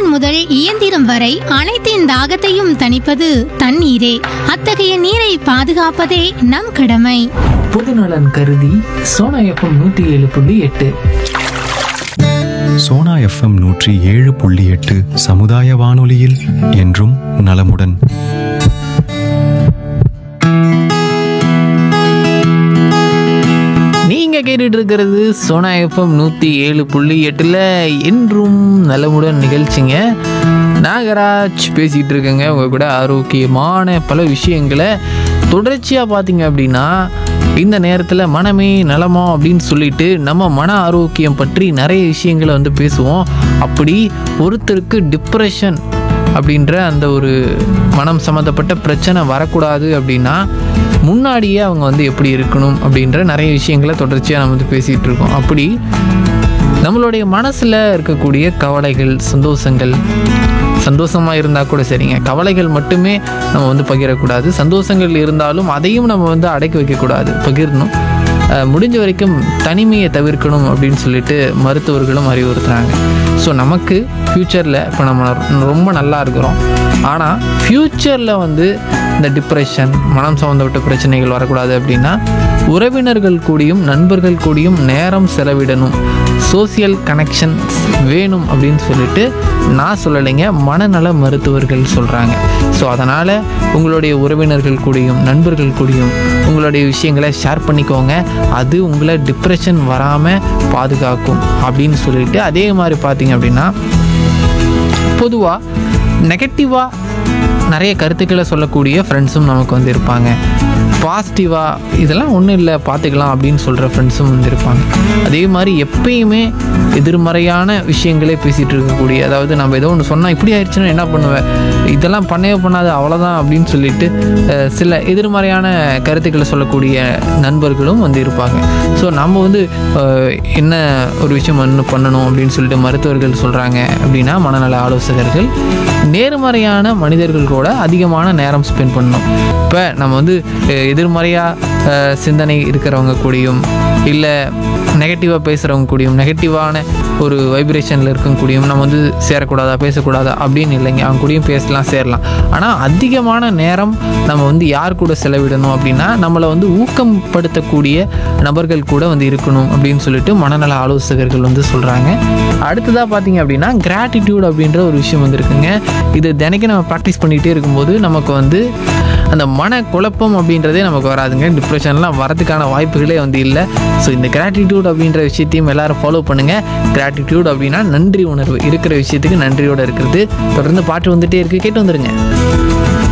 மனிதன் முதல் இயந்திரம் வரை அனைத்தின் தாகத்தையும் தணிப்பது தண்ணீரே அத்தகைய நீரை பாதுகாப்பதே நம் கடமை பொதுநலன் கருதி சோனா எஃப்எம் நூற்றி ஏழு புள்ளி எட்டு சோனா எஃப்எம் நூற்றி ஏழு புள்ளி எட்டு சமுதாய வானொலியில் என்றும் நலமுடன் நீங்க கேட்டுட்டு இருக்கிறது சோனா எஃப்எம் நூற்றி ஏழு புள்ளி எட்டில் என்றும் நலமுடன் நிகழ்ச்சிங்க நாகராஜ் பேசிகிட்டு இருக்கேங்க உங்க கூட ஆரோக்கியமான பல விஷயங்களை தொடர்ச்சியாக பார்த்தீங்க அப்படின்னா இந்த நேரத்தில் மனமே நலமா அப்படின்னு சொல்லிட்டு நம்ம மன ஆரோக்கியம் பற்றி நிறைய விஷயங்களை வந்து பேசுவோம் அப்படி ஒருத்தருக்கு டிப்ரெஷன் அப்படின்ற அந்த ஒரு மனம் சம்மந்தப்பட்ட பிரச்சனை வரக்கூடாது அப்படின்னா முன்னாடியே அவங்க வந்து எப்படி இருக்கணும் அப்படின்ற நிறைய விஷயங்களை தொடர்ச்சியாக நம்ம வந்து பேசிகிட்டு இருக்கோம் அப்படி நம்மளுடைய மனசில் இருக்கக்கூடிய கவலைகள் சந்தோஷங்கள் சந்தோஷமாக இருந்தால் கூட சரிங்க கவலைகள் மட்டுமே நம்ம வந்து பகிரக்கூடாது சந்தோஷங்கள் இருந்தாலும் அதையும் நம்ம வந்து அடக்கி வைக்கக்கூடாது பகிரணும் அஹ் முடிஞ்ச வரைக்கும் தனிமையை தவிர்க்கணும் அப்படின்னு சொல்லிட்டு மருத்துவர்களும் அறிவுறுத்துறாங்க ஸோ நமக்கு ஃப்யூச்சரில் இப்போ நம்ம ரொம்ப நல்லா இருக்கிறோம் ஆனால் ஃப்யூச்சரில் வந்து இந்த டிப்ரெஷன் மனம் சம்மந்தப்பட்ட பிரச்சனைகள் வரக்கூடாது அப்படின்னா உறவினர்கள் கூடியும் நண்பர்கள் கூடியும் நேரம் செலவிடணும் சோசியல் கனெக்ஷன்ஸ் வேணும் அப்படின்னு சொல்லிட்டு நான் சொல்லலைங்க மனநல மருத்துவர்கள் சொல்கிறாங்க ஸோ அதனால் உங்களுடைய உறவினர்கள் கூடயும் நண்பர்கள் கூடயும் உங்களுடைய விஷயங்களை ஷேர் பண்ணிக்கோங்க அது உங்களை டிப்ரெஷன் வராமல் பாதுகாக்கும் அப்படின்னு சொல்லிட்டு அதே மாதிரி பார்த்தீங்க அப்படின்னா பொதுவாக நெகட்டிவாக நிறைய கருத்துக்களை சொல்லக்கூடிய ஃப்ரெண்ட்ஸும் நமக்கு வந்து இருப்பாங்க பாசிட்டிவாக இதெல்லாம் ஒன்றும் இல்லை பார்த்துக்கலாம் அப்படின்னு சொல்கிற ஃப்ரெண்ட்ஸும் வந்து இருப்பாங்க அதே மாதிரி எப்பயுமே எதிர்மறையான விஷயங்களே பேசிகிட்டு இருக்கக்கூடிய அதாவது நம்ம ஏதோ ஒன்று சொன்னால் இப்படி ஆயிடுச்சுன்னா என்ன பண்ணுவேன் இதெல்லாம் பண்ணவே பண்ணாது அவ்வளோதான் அப்படின்னு சொல்லிட்டு அஹ், சில எதிர்மறையான கருத்துக்களை சொல்லக்கூடிய நண்பர்களும் வந்து இருப்பாங்க ஸோ நம்ம வந்து அஹ், என்ன ஒரு விஷயம் இன்னும் பண்ணணும் அப்படின்னு சொல்லிட்டு மருத்துவர்கள் சொல்கிறாங்க அப்படின்னா மனநல ஆலோசகர்கள் நேர்மறையான மனிதர்கள் கூட அதிகமான நேரம் ஸ்பெண்ட் பண்ணணும் இப்போ நம்ம வந்து அஹ், எதிர்மறையாக சிந்தனை இருக்கிறவங்க கூடயும் இல்லை நெகட்டிவாக பேசுகிறவங்க கூடயும் நெகட்டிவான ஒரு வைப்ரேஷனில் இருக்கவங்க கூடயும் நம்ம வந்து சேரக்கூடாதா பேசக்கூடாதா அப்படின்னு இல்லைங்க அவங்க கூடயும் பேசலாம் சேரலாம் ஆனால் அதிகமான நேரம் நம்ம வந்து யார் கூட செலவிடணும் அப்படின்னா நம்மளை வந்து ஊக்கப்படுத்தக்கூடிய நபர்கள் கூட வந்து இருக்கணும் அப்படின்னு சொல்லிட்டு மனநல ஆலோசகர்கள் வந்து சொல்கிறாங்க அடுத்ததாக பார்த்தீங்க அப்படின்னா கிராட்டிடியூட் அப்படின்ற ஒரு விஷயம் வந்து இருக்குங்க இது தினைக்கும் நம்ம ப்ராக்டிஸ் பண்ணிகிட்டே இருக்கும்போது நமக்கு வந்து அந்த மன குழப்பம் அப்படின்றதே நமக்கு வராதுங்க டிப்ரெஷன்லாம் வரதுக்கான வாய்ப்புகளே வந்து இல்லை ஸோ இந்த கிராட்டிடியூட் அப்படின்ற விஷயத்தையும் எல்லாரும் ஃபாலோ பண்ணுங்கள் கிராட்டிடியூட் அப்படின்னா நன்றி உணர்வு இருக்கிற விஷயத்துக்கு நன்றியோடு இருக்கிறது தொடர்ந்து பாட்டு வந்துட்டே இருக்கு கேட்டு வந்துருங்க